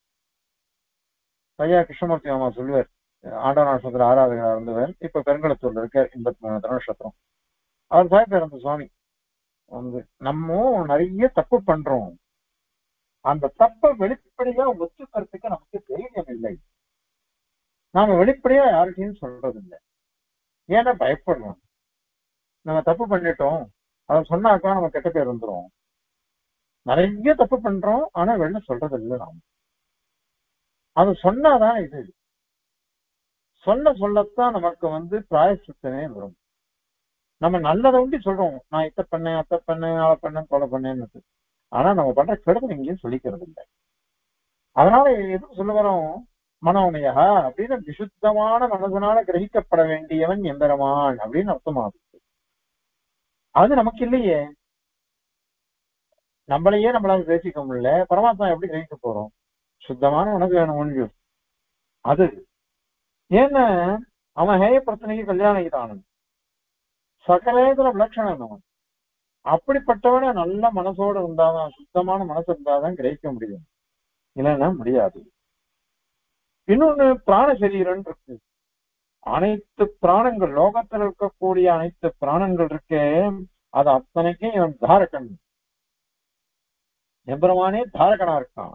ஐயா கிருஷ்ணமூர்த்தி மாமா சொல்லுவார் ஆண்டவ நட்சத்திர ஆராதகர் இருந்தவர் இப்ப பெருங்கலத்தூர்ல இருக்கார் எண்பத்தி மூணு நட்சத்திரம் அவர் சாய்ப்பார் அந்த சுவாமி வந்து நம்ம நிறைய தப்பு பண்றோம் அந்த தப்பை வெளிப்படையா ஒத்துக்கிறதுக்கு நமக்கு தைரியம் இல்லை நாம வெளிப்படையா யார்கிட்டையும் சொல்றது இல்லை ஏன்னா பயப்படுறோம் நம்ம தப்பு பண்ணிட்டோம் அதை சொன்னாக்கா நம்ம கெட்ட பேர் வந்துரும் நிறைய தப்பு பண்றோம் ஆனா வெளில சொல்றது இல்லை நாம் அது சொன்னாதான் இது சொல்ல சொல்லத்தான் நமக்கு வந்து பிராயசித்தமே வரும் நம்ம நல்லதை உண்டி சொல்றோம் நான் இத்த பண்ணேன் அத்தை பண்ணேன் அதை பண்ணேன் கொலை பண்ணேன்னு ஆனா நம்ம பண்ற கெடுதல் எங்கேயும் சொல்லிக்கிறது இல்லை அதனால எதுவும் சொல்ல வரோம் மனோமயா அப்படின்னு விசுத்தமான மனதனால கிரகிக்கப்பட வேண்டியவன் எம்பெருமான் அப்படின்னு அர்த்தமாகுது அது நமக்கு இல்லையே நம்மளையே நம்மளால கிரகிக்க முடியல பரமாத்மா எப்படி கிரகிக்க போறோம் சுத்தமான உனக்கு வேணும் ஒன்று அது ஏன்னா அவன் ஹேய பிரச்சனைக்கு கல்யாணம் இதானன் சகலேதுல விலட்சணம் அவன் அப்படிப்பட்டவன நல்ல மனசோட இருந்தாதான் சுத்தமான மனசு இருந்தாதான் கிரகிக்க முடியும் இல்லைன்னா முடியாது இன்னொன்னு பிராண சரீரம் இருக்கு அனைத்து பிராணங்கள் லோகத்தில் இருக்கக்கூடிய அனைத்து பிராணங்கள் இருக்கே அது அத்தனைக்கும் இவன் தாரகன் எம்பெருமானே தாரகனா இருக்கான்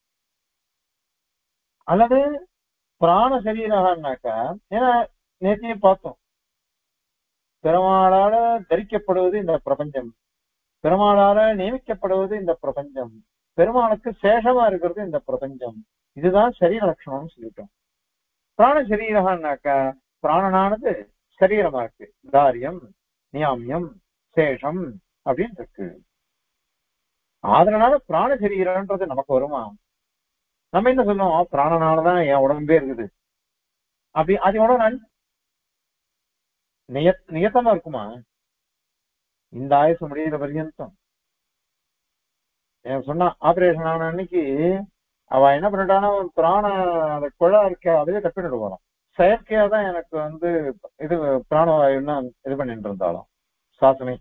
அல்லது பிராண சரீரம்னாக்கா ஏன்னா நேற்றையே பார்த்தோம் பெருமாளால தரிக்கப்படுவது இந்த பிரபஞ்சம் பெருமாளால நியமிக்கப்படுவது இந்த பிரபஞ்சம் பெருமாளுக்கு சேஷமா இருக்கிறது இந்த பிரபஞ்சம் இதுதான் சரீர லட்சணம்னு சொல்லிட்டோம் பிராண சரீரம்னாக்கா பிராணனானது சரீரமா இருக்கு தாரியம் நியாமியம் சேஷம் அப்படின்னு இருக்கு அதனால பிராண சரீரம்ன்றது நமக்கு வருமா நம்ம என்ன சொல்லுவோம் பிராணனாலதான் என் உடம்பே இருக்குது அப்படி அதோட நான் நிய நியத்தமா இருக்குமா இந்த ஆயுசு முடிகிற பர்யந்தம் என் சொன்னா ஆபரேஷன் ஆன அன்னைக்கு அவ என்ன பண்ணிட்டானா ஒரு பிராண அந்த குழா இருக்க அதுவே கட் பண்ணிட்டு போறான் செயற்கையா தான் எனக்கு வந்து இது பிராணவாயுன்னா இது பண்ணிட்டு இருந்தாலும் சாசனை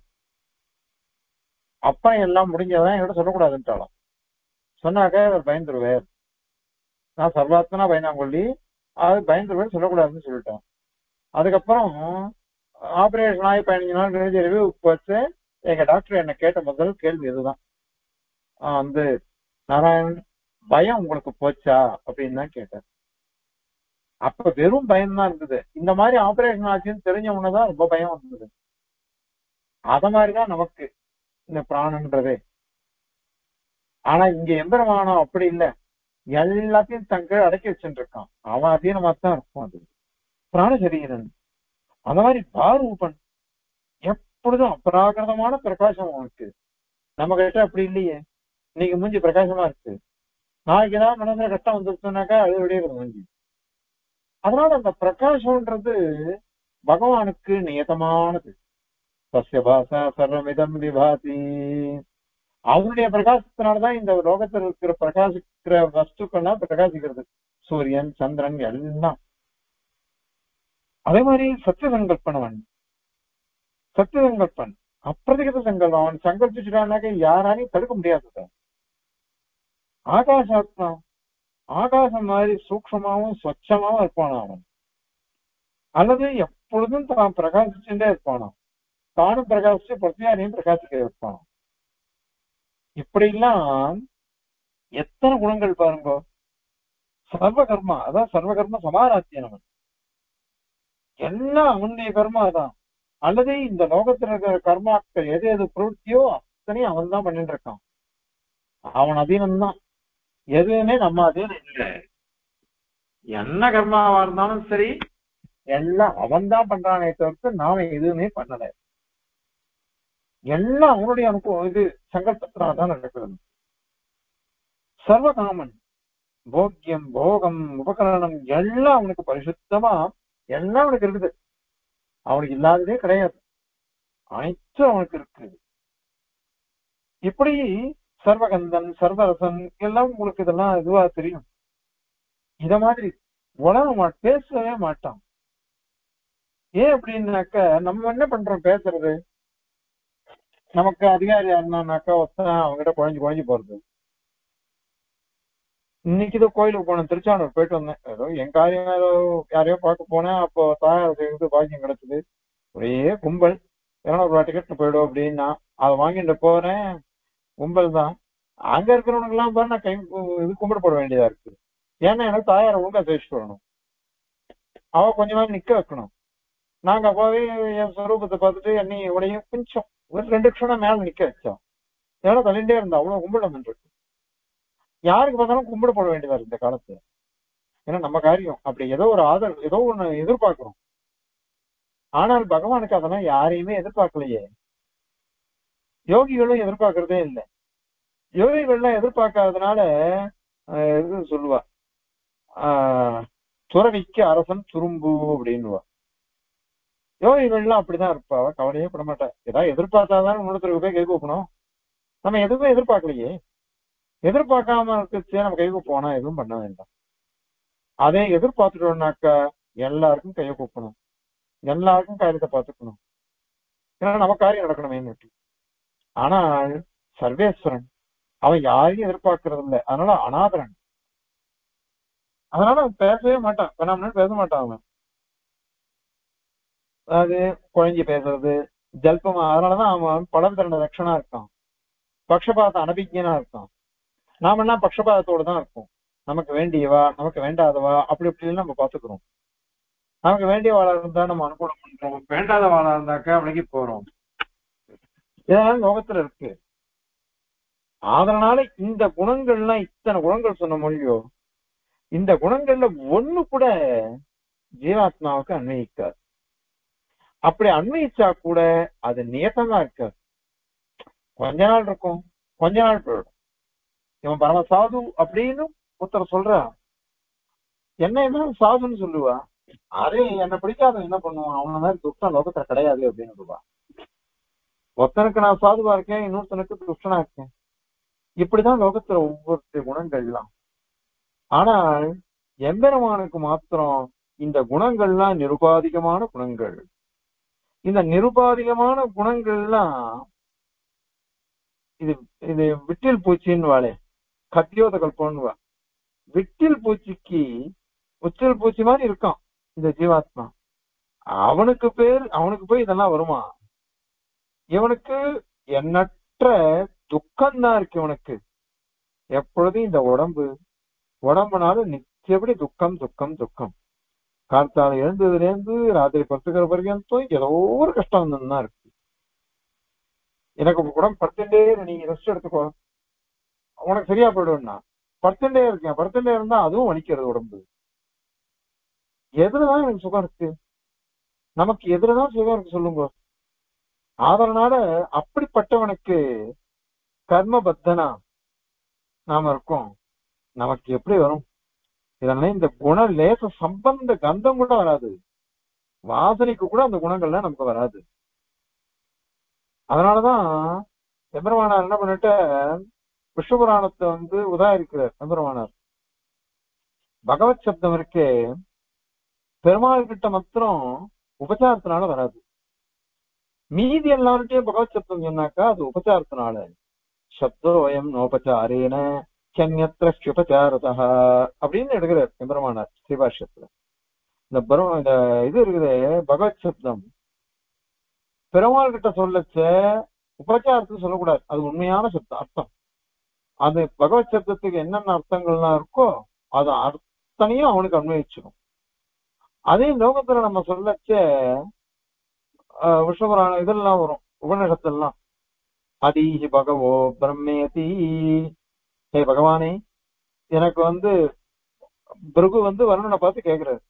அப்ப எல்லாம் முடிஞ்சதான் என்கிட்ட சொல்லக்கூடாதுன்ட்டாலும் சொன்னாக்க அவர் பயந்துருவார் நான் சர்வாத்மனா பயனாங்கொல்லி அது பயந்துருவேன் சொல்லக்கூடாதுன்னு சொல்லிட்டேன் அதுக்கப்புறம் ஆபரேஷன் ஆகி பதினஞ்சு நாள் கழிஞ்சு ரிவ்யூ வச்சு எங்க டாக்டர் என்ன கேட்ட முதல் கேள்வி இதுதான் ஆஹ் வந்து நாராயணன் பயம் உங்களுக்கு போச்சா அப்படின்னு தான் கேட்டேன் அப்ப வெறும் பயம் தான் இருந்தது இந்த மாதிரி ஆபரேஷன் ஆச்சுன்னு தெரிஞ்ச உடனேதான் ரொம்ப பயம் வந்தது அத மாதிரிதான் நமக்கு இந்த பிராணன்றதே ஆனா இங்க எம்பெருமானம் அப்படி இல்லை எல்லாத்தையும் தன் கீழ் அடக்கி வச்சுட்டு இருக்கான் அவன் அதீனமா தான் இருக்கும் அது பிராண சரீரன் அந்த மாதிரி பாரூபன் எப்பொழுதும் அபராகிருதமான பிரகாசம் அவனுக்கு நம்ம கிட்ட அப்படி இல்லையே இன்னைக்கு மூஞ்சி பிரகாசமா இருக்கு நாளைக்கு ஏதாவது மனசுல கஷ்டம் வந்துருச்சுனாக்கா அது வெளியே மூஞ்சி அதனால அந்த பிரகாசம்ன்றது பகவானுக்கு நியதமானது சசிய பாசா சர்வமிதம் விபாதி அவனுடைய பிரகாசத்தினாலதான் இந்த லோகத்தில் இருக்கிற பிரகாசிக்கிற வஸ்துக்கள்லாம் பிரகாசிக்கிறது சூரியன் சந்திரன் எல்லாம் அதே மாதிரி சத்திய சங்கல்பனவன் சத்திய சங்கல்பன் அப்பிரதிகத சங்கல்பம் அவன் சங்கல்பிச்சுட்டானாக்க யாராலையும் தடுக்க முடியாது ஆகாசாத்மா ஆகாசம் மாதிரி சூக்ஷமாவும் ஸ்வச்சமாவும் இருப்பானா அவன் அல்லது எப்பொழுதும் தான் பிரகாசிச்சுட்டே இருப்பானா தானும் பிரகாசிச்சு பிரத்தியாரையும் பிரகாசிக்க இருப்பானா இப்படிலாம் எத்தனை குணங்கள் பாருங்க சர்வகர்மா அதான் சர்வகர்ம சமாராத்தியன் அவன் எல்லாம் அவனுடைய கர்மா தான் அல்லது இந்த லோகத்துல இருக்கிற கர்மாக்கள் எது எது பிரவൃத்தியோ அத்தனையும் அவன் தான் பண்ணிட்டு இருக்கான் அவன் அதீனம் தான் எதுவுமே நம்ம அதீனம் இல்லை என்ன கர்மாவா இருந்தாலும் சரி எல்லாம் அவன் தான் பண்றானே தவிர்த்து நாம எதுவுமே பண்ணல எல்லாம் அவனுடைய அனுபவம் இது சங்கல்பத்தினால தான் நடக்கிறது சர்வகாமன் போக்கியம் போகம் உபகரணம் எல்லாம் அவனுக்கு பரிசுத்தமா எல்லாம் அவனுக்கு இருக்குது அவனுக்கு இல்லாததே கிடையாது அனைத்தும் அவனுக்கு இருக்கு இப்படி சர்வகந்தன் சர்வரசன் எல்லாம் உங்களுக்கு இதெல்லாம் இதுவா தெரியும் இத மாதிரி உலக மா- பேசவே மாட்டான் ஏன் அப்படின்னாக்க நம்ம என்ன பண்றோம் பேசுறது நமக்கு அதிகாரி யாருனாக்கா ஒருத்தன் அவங்ககிட்ட குழஞ்சு குழஞ்சு போறது இன்னைக்கு இதோ கோயிலுக்கு போனேன் திருச்சானூர் போயிட்டு வந்தேன் ஏதோ என் காரியம் ஏதோ யாரையோ பார்க்க போனேன் அப்போ தாயார் செய்வது பாக்கியம் கிடைச்சது ஒரே கும்பல் ஏன்னா ஒரு டிக்கெட் போயிடும் அப்படின்னா அதை வாங்கிட்டு போறேன் கும்பல் தான் அங்க இருக்கிறவனுக்கு எல்லாம் பாரு நான் கை கு- இது கும்பிட போட வேண்டியதா இருக்கு ஏன்னா எனக்கு தாயாரை ஒழுங்கா பேசிட்டு வரணும் அவ கொஞ்ச நேரம் நிக்க வைக்கணும் நாங்க போய் என் ஸ்வரூபத்தை பார்த்துட்டு என்னை உடையும் கொஞ்சம் ஒரு ரெண்டு நிமிஷம் மேல நிக்க வச்சோம் ஏன்னா தள்ளிண்டே இருந்தா அவ்வளவு கும்பிட இருக்கு யாருக்கு பார்த்தாலும் கும்பிட போட வேண்டியதா இருக்கு இந்த காலத்துல ஏன்னா நம்ம காரியம் அப்படி ஏதோ ஒரு ஆதரவு ஏதோ ஒண்ணு எதிர்பார்க்கிறோம் ஆனால் பகவானுக்கு அதெல்லாம் யாரையுமே எதிர்பார்க்கலையே யோகிகளும் எதிர்பார்க்கறதே இல்லை யோகிகள்லாம் எதிர்பார்க்காததுனால ஆஹ், இது சொல்லுவா ஆஹ், துறவிக்கு அரசன் துரும்பு அப்படின்னுவா யோகிகள்லாம் அப்படிதான் இருப்பா அவ கவலையே பட மாட்டா ஏதாவது எதிர்பார்த்தாதான் இன்னொருத்தருக்கு போய் கை கூப்பணும் நம்ம எதுவுமே எதிர்பார்க்கலையே எதிர்பார்க்காம இருக்கிறச்சே நம்ம கை போனா எதுவும் பண்ண வேண்டாம் அதே எதிர்பார்த்துட்டோம்னாக்கா எல்லாருக்கும் கையை கூப்பணும் எல்லாருக்கும் காரியத்தை பார்த்துக்கணும் ஏன்னா நம்ம காரியம் நடக்கணுமே ஆனால் சர்வேஸ்வரன் அவன் யாரையும் எதிர்பார்க்கறது இல்லை அதனால அனாதரன் அதனால அவன் பேசவே மாட்டான் வேணாம்னு பேச மாட்டான் அவன் அதாவது குழஞ்சி பேசுறது ஜல்பமா அதனாலதான் அவன் படம் திரண்ட லட்சணா இருக்கான் பக்ஷபாத அனபிஜனா இருக்கான் நாம எல்லாம் பக்ஷபாதத்தோட தான் இருப்போம் நமக்கு வேண்டியவா நமக்கு வேண்டாதவா அப்படி இப்படி நம்ம பாத்துக்கிறோம் நமக்கு வேண்டிய வாழா இருந்தா நம்ம அனுகூலம் பண்றோம் வேண்டாத வாழா இருந்தாக்கா விலகி போறோம் இதெல்லாம் லோகத்துல இருக்கு அதனால இந்த குணங்கள்லாம் இத்தனை குணங்கள் சொன்ன மொழியோ இந்த குணங்கள்ல ஒண்ணு கூட ஜீவாத்மாவுக்கு அன்வயிக்காது அப்படி அன்வயிச்சா கூட அது நியத்தமா இருக்காது கொஞ்ச நாள் இருக்கும் கொஞ்ச நாள் போயிடும் இவன் பரம சாது அப்படின்னு ஒருத்தர் சொல்றா என்ன என்ன சாதுன்னு சொல்லுவா அரே என்ன பிடிக்காத என்ன பண்ணுவான் அவன மாதிரி துஷ்டம் லோகத்துல கிடையாது அப்படின்னு சொல்லுவா ஒருத்தனுக்கு நான் சாதுவா இருக்கேன் இன்னொருத்தனுக்கு துஷ்டனா இருக்கேன் இப்படிதான் லோகத்துல ஒவ்வொரு குணங்கள்லாம் ஆனால் எம்பெருமானுக்கு மாத்திரம் இந்த குணங்கள்லாம் நிருபாதிகமான குணங்கள் இந்த நிருபாதிகமான குணங்கள்லாம் இது இது விட்டில் பூச்சின்னு வாழே கத்தியோத கல்பம்னு வா விட்டில் பூச்சிக்கு உச்சல் பூச்சி மாதிரி இருக்கான் இந்த ஜீவாத்மா அவனுக்கு பேர் அவனுக்கு போய் இதெல்லாம் வருமா இவனுக்கு எண்ணற்ற துக்கம் தான் இருக்கு இவனுக்கு எப்பொழுதும் இந்த உடம்பு உடம்புனால நிச்சயப்படி துக்கம் துக்கம் துக்கம் கார்த்தால எழுந்ததுல இருந்து ராத்திரி படுத்துக்கிற வரைக்கும் ஏதோ ஒரு கஷ்டம் தான் இருக்கு எனக்கு உடம்பு படுத்துட்டே இரு, நீங்க ரெஸ்ட் எடுத்துக்கோ உனக்கு சரியா போயிடும்னா படுத்துட்டே இருக்கேன் படுத்துட்டே இருந்தா அதுவும் வலிக்கிறது உடம்பு எதுலதான் எனக்கு சுகம் இருக்கு நமக்கு எதுலதான் சுகம் இருக்கு சொல்லுங்க அதனால அப்படிப்பட்டவனுக்கு கர்மபத்தனா நாம இருக்கோம் நமக்கு எப்படி வரும் இதனால இந்த குண லேச சம்பந்த கந்தம் கூட வராது வாசனைக்கு கூட அந்த குணங்கள்லாம் நமக்கு வராது அதனாலதான் எம்பெருமானார் என்ன பண்ணிட்டு விஷ்ணுபுராணத்தை வந்து உதாரிக்கிறார் எம்பெருமானார் பகவத் சப்தம் இருக்கே பெருமாள் கிட்ட மாத்திரம் உபச்சாரத்தினால வராது மீதி எல்லார்கிட்டயும் பகவத் சப்தம் சொன்னாக்கா அது உபச்சாரத்தினால சப்தோயம் நோபச்சாரேன சன்யத்திர உபச்சாரதா அப்படின்னு எடுக்கிறார் எம்பெருமானார் ஸ்ரீபாஷ்யத்துல இந்த பரம் இந்த இது இருக்குது பகவத் சப்தம் பெருமாள் கிட்ட சொல்லச்ச உபச்சாரத்துக்கு சொல்லக்கூடாது அது உண்மையான சப்தம் அர்த்தம் அது பகவத் சப்தத்துக்கு என்னென்ன அர்த்தங்கள்லாம் இருக்கோ அது அத்தனையும் அவனுக்கு அன்வயிச்சிடும் அதே லோகத்துல நம்ம சொல்லச்ச விஷபுராண இதெல்லாம் வரும் உபநிஷத்தெல்லாம் அதீஹி பகவோ பிரம்மேதி ஹே பகவானே எனக்கு வந்து பிருகு வந்து வருணனை பார்த்து கேக்குறாரு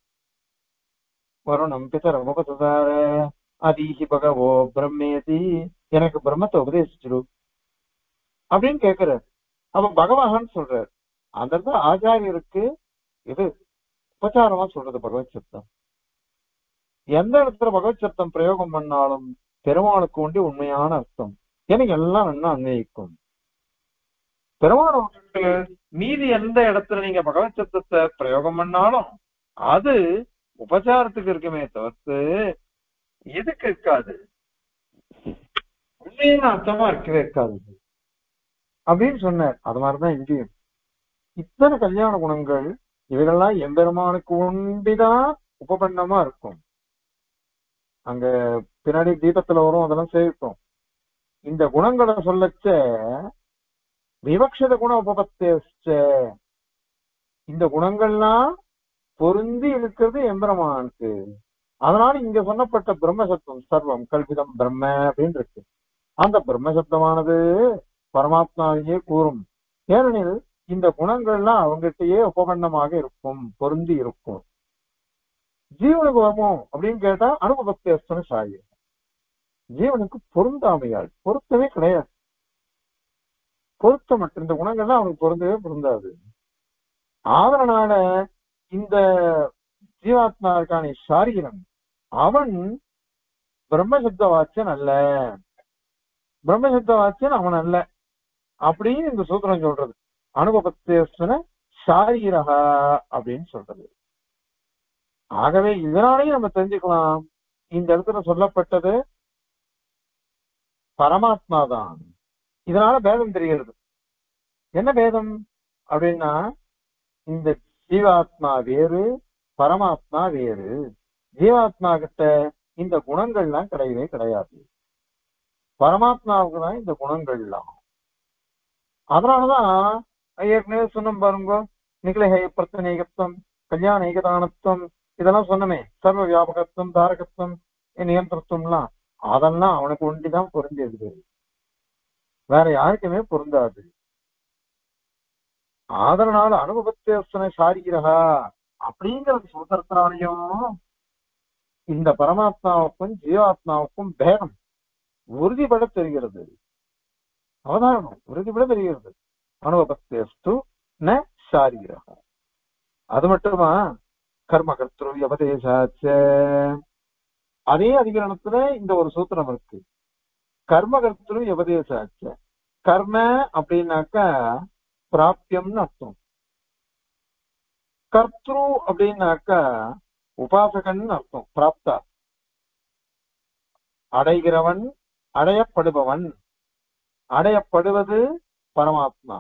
வருணம் பிதர உபசதார அதீஹி பகவோ பிரம்மேதி எனக்கு பிரம்மத்தை உபதேசிச்சிரு அப்படின்னு கேக்குறாரு அப்ப பகவான் சொல்றாரு அந்த இடத்துல ஆச்சாரியருக்கு இது உபச்சாரமா சொல்றது பகவத் சப்தம் எந்த இடத்துல பகவத் சப்தம் பிரயோகம் பண்ணாலும் பெருமாளுக்கு உண்டி உண்மையான அர்த்தம் எனக்கு எல்லாம் நல்லா அன்வயிக்கும் பெருமாள் விட்டுட்டு மீதி எந்த இடத்துல நீங்க பகவத் சப்தத்தை பிரயோகம் பண்ணாலும் அது உபச்சாரத்துக்கு இருக்குமே தவிர்த்து இதுக்கு இருக்காது உண்மையான அர்த்தமா இருக்கவே இருக்காது அப்படின்னு சொன்னார் அது மாதிரிதான் இங்கேயும் இத்தனை கல்யாண குணங்கள் இவைகள்லாம் எம்பெருமானுக்கு ஒண்டிதான் உபபண்ணமா இருக்கும் அங்க பின்னாடி தீபத்துல வரும் அதெல்லாம் சேவிக்கும் இந்த குணங்களை சொல்லச்ச விவக்ஷத குண உபபத்தேச்ச இந்த குணங்கள்லாம் பொருந்தி இருக்கிறது எம்பெருமானுக்கு அதனால இங்க சொன்னப்பட்ட பிரம்மசத்துவம் சர்வம் கல்பிதம் பிரம்ம அப்படின்னு இருக்கு அந்த பிரம்மசப்தமானது பரமாத்மாவையே கூறும் ஏனெனில் இந்த குணங்கள்லாம் அவங்ககிட்டயே உபகண்டமாக இருக்கும் பொருந்தி இருக்கும் ஜீவனுக்கு வருமோ அப்படின்னு கேட்டா அனுபவத்தேஸ்தன சாயி ஜீவனுக்கு பொருந்தாமையாள் பொருத்தமே கிடையாது பொருத்தமற்ற இந்த குணங்கள்லாம் அவனுக்கு பொருந்தவே பொருந்தாது அதனால இந்த ஜீவாத்மா இருக்கானே சாரீரம் அவன் பிரம்மசப்த வாச்சன் அல்ல பிரம்மசப்த வாச்சன் அவன் அல்ல அப்படின்னு இந்த சூத்திரம் சொல்றது அனுபவத்தேசன சாரீரகா அப்படின்னு சொல்றது ஆகவே இதனாலேயும் நம்ம தெரிஞ்சுக்கலாம் இந்த இடத்துல சொல்லப்பட்டது பரமாத்மா தான் இதனால பேதம் தெரிகிறது என்ன பேதம் அப்படின்னா இந்த ஜீவாத்மா வேறு பரமாத்மா வேறு ஜீவாத்மா கிட்ட இந்த குணங்கள்லாம் கிடையவே கிடையாது பரமாத்மாவுக்கு தான் இந்த குணங்கள்லாம் அதனாலதான் ஏற்கனவே சொன்னோம் பாருங்க நிகழகை பிரத்தனேகத்துவம் கல்யாண ஏகதானத்துவம் இதெல்லாம் சொன்னமே சர்வ வியாபகத்துவம் தாரகத்துவம் நியந்திரத்துவம்லாம் அதெல்லாம் அவனுக்கு ஒண்டிதான் பொருந்திருக்குது வேற யாருக்குமே பொருந்தாது அதனால அனுபவத்தேசன சாரீரகா அப்படிங்கிற சூத்திரத்தினாலையும் இந்த பரமாத்மாவுக்கும் ஜீவாத்மாவுக்கும் பேதம் உறுதிபட தெரிகிறது அவதாரணம் உறுதிபட தெரிகிறது அனுபவத்தேஸ்து ந சாரீரகா அது மட்டுமா கர்ம கர்த்திரு வியபதேசாச்ச அதே அதிகரணத்துல இந்த ஒரு சூத்திரம் இருக்கு கர்ம கர்த்திரு வியபதேசாச்ச கர்ம அப்படின்னாக்கா பிராப்தியம்னு அர்த்தம் கர்த்ரு அப்படின்னாக்கா உபாசகன் அர்த்தம் பிராப்தா அடைகிறவன் அடையப்படுபவன் அடையப்படுவது பரமாத்மா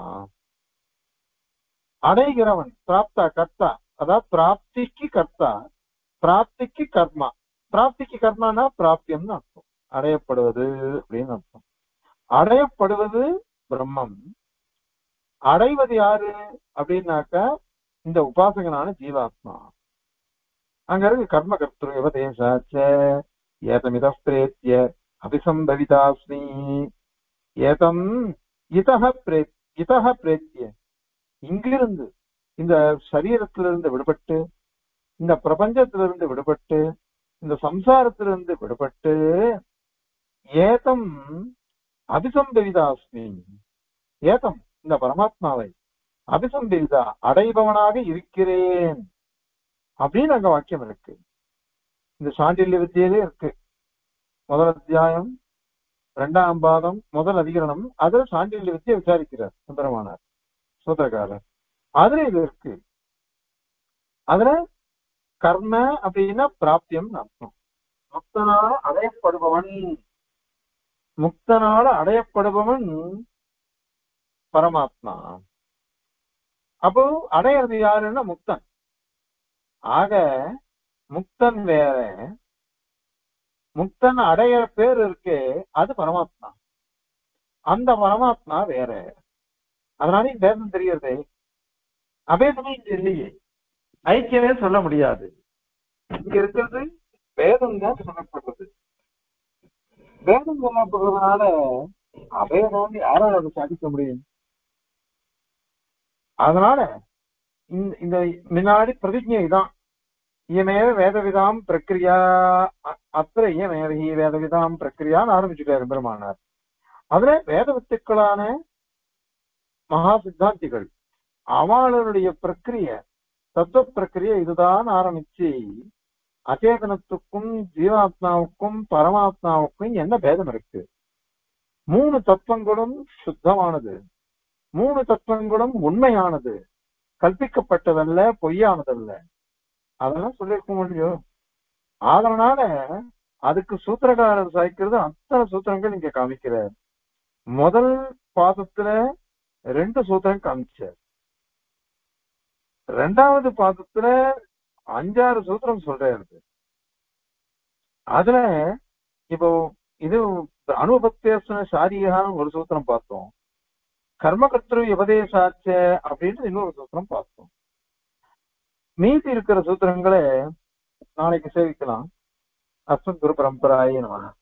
அடைகிறவன் பிராப்தா கர்த்தா அதாவது பிராப்திக்கு கர்த்தா பிராப்திக்கு கர்மா பிராப்திக்கு கர்மானா பிராப்தியம்னு அர்த்தம் அடையப்படுவது அப்படின்னு அர்த்தம் அடையப்படுவது பிரம்மம் அடைவது யாரு அப்படின்னாக்கா இந்த உபாசகனான ஜீவாத்மா அங்க இருக்கு கர்ம கர்த்திரு யுவதேசாச்ச ஏதமித பிரேத்திய அபிசம்பவிதாஸ்மி ஏதம் இதக பிரே இதக பிரேத்திய இங்கிருந்து இந்த சரீரத்திலிருந்து விடுபட்டு இந்த பிரபஞ்சத்திலிருந்து விடுபட்டு இந்த சம்சாரத்திலிருந்து விடுபட்டு ஏதம் அபிசம்பவிதாஸ்மி ஏதம் இந்த பரமாத்மாவை அபிசம்பவிதா அடைபவனாக இருக்கிறேன் அப்படின்னு அங்க வாக்கியம் இருக்கு இந்த சாண்டில்ய வித்தியிலே இருக்கு முதல் அத்தியாயம் இரண்டாம் பாதம் முதல் அதிகரணம் அதுல சாண்டில்ய வித்தியை விசாரிக்கிறார் சுந்தரமானார் சூத்திரக்காரர் அதுல இது இருக்கு அதுல கர்ம அப்படின்னா பிராப்தியம் அர்த்தம் முக்தனால அடையப்படுபவன் முக்தனால அடையப்படுபவன் பரமாத்மா அப்போ அடையிறது யாருன்னா முக்தன் ஆக முக்தன் வேற முக்தன் அடையிற பேர் இருக்கு அது பரமாத்மா அந்த பரமாத்மா வேற அதனால இந்த வேதம் தெரியறது அபேதமே இங்க இல்லையே ஐக்கியமே சொல்ல முடியாது இங்க இருக்கிறது வேதம் தான் சொல்லப்படுறது வேதம் சொல்லப்படுறதுனால அபேதம் யாரால அதை சாதிக்க முடியும் அதனால இந்த- இந்த முன்னாடி பிரதிஜை தான் இயமேவ வேதவிதாம் பிரக்ரியா அ- அத்திர இயமேவகி வேதவிதாம் பிரக்ரியான்னு ஆரம்பிச்சுட்டாரு பெருமானார் அதுல வேத வித்துக்களான மகா சித்தாந்திகள் அவளுடைய பிரக்கிரிய தத்துவ பிரக்கிரிய இதுதான் ஆரம்பிச்சு அச்சேதனத்துக்கும் ஜீவாத்மாவுக்கும் பரமாத்மாவுக்கும் என்ன பேதம் இருக்கு மூணு தத்துவங்களும் சுத்தமானது மூணு தத்துவங்களும் உண்மையானது கற்பிக்கப்பட்டதல்ல பொய்யானதல்ல அதெல்லாம் சொல்லியிருக்க முடியும் அதனால அதுக்கு சூத்திரக்காரர் சாய்க்கிறது அத்தனை சூத்திரங்கள் இங்க காமிக்கிறார் முதல் பாதத்துல ரெண்டு சூத்திரம் காமிச்சார் ரெண்டாவது பாதத்துல அஞ்சாறு சூத்திரம் சொல்றாரு அதுல இப்போ இது அனுபத்தியசன சாரீகான்னு ஒரு சூத்திரம் பார்த்தோம் கர்மகர்த்திரு உபதேசாச்ச அப்படின்னு இன்னொரு சூத்திரம் பார்த்தோம் மீதி இருக்கிற சூத்திரங்களை நாளைக்கு சேவிக்கலாம் அஸ்மத் குரு பரம்பராயே நம